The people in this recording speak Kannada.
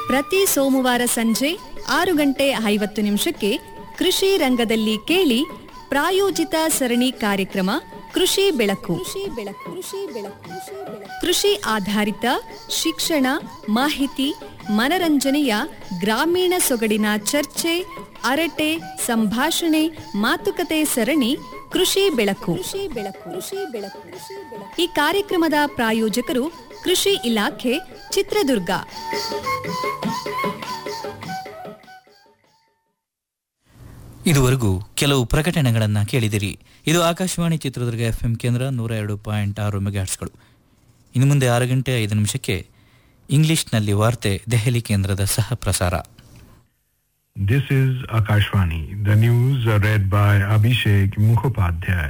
ಪ್ರತಿ ಸೋಮವಾರ ಸಂಜೆ ಆರು ಗಂಟೆ ಐವತ್ತು ನಿಮಿಷಕ್ಕೆ ಕೃಷಿ ರಂಗದಲ್ಲಿ ಕೇಳಿ ಪ್ರಾಯೋಜಿತ ಸರಣಿ ಕಾರ್ಯಕ್ರಮ ಕೃಷಿ ಬೆಳಕು ಕೃಷಿ ಬೆಳಕು ಕೃಷಿ ಬೆಳಕು ಕೃಷಿ ಆಧಾರಿತ ಶಿಕ್ಷಣ ಮಾಹಿತಿ ಮನರಂಜನೆಯ ಗ್ರಾಮೀಣ ಸೊಗಡಿನ ಚರ್ಚೆ ಅರಟೆ ಸಂಭಾಷಣೆ ಮಾತುಕತೆ ಸರಣಿ ಕೃಷಿ ಬೆಳಕು ಕೃಷಿ ಬೆಳಕು ಕೃಷಿ ಬೆಳಕು ಈ ಕಾರ್ಯಕ್ರಮದ ಪ್ರಾಯೋಜಕರು ಕೃಷಿ ಇಲಾಖೆ ಚಿತ್ರದುರ್ಗ ಇದುವರೆಗೂ ಕೆಲವು ಪ್ರಕಟಣೆಗಳನ್ನು ಕೇಳಿದಿರಿ ಇದು ಆಕಾಶವಾಣಿ ಚಿತ್ರದುರ್ಗ ಎಫ್ ಎಂ ಕೇಂದ್ರ ನೂರ ಎರಡು ಪಾಯಿಂಟ್ ಆರು ಮೆಗಾಟ್ಸ್ಗಳು ಇನ್ನು ಮುಂದೆ ಆರು ಗಂಟೆ ಐದು ನಿಮಿಷಕ್ಕೆ ಇಂಗ್ಲಿಷ್ನಲ್ಲಿ ವಾರ್ತೆ ದೆಹಲಿ ಕೇಂದ್ರದ ಸಹ ಪ್ರಸಾರ This is Akashvani. The news are read by Abhishek Mukhopadhyay.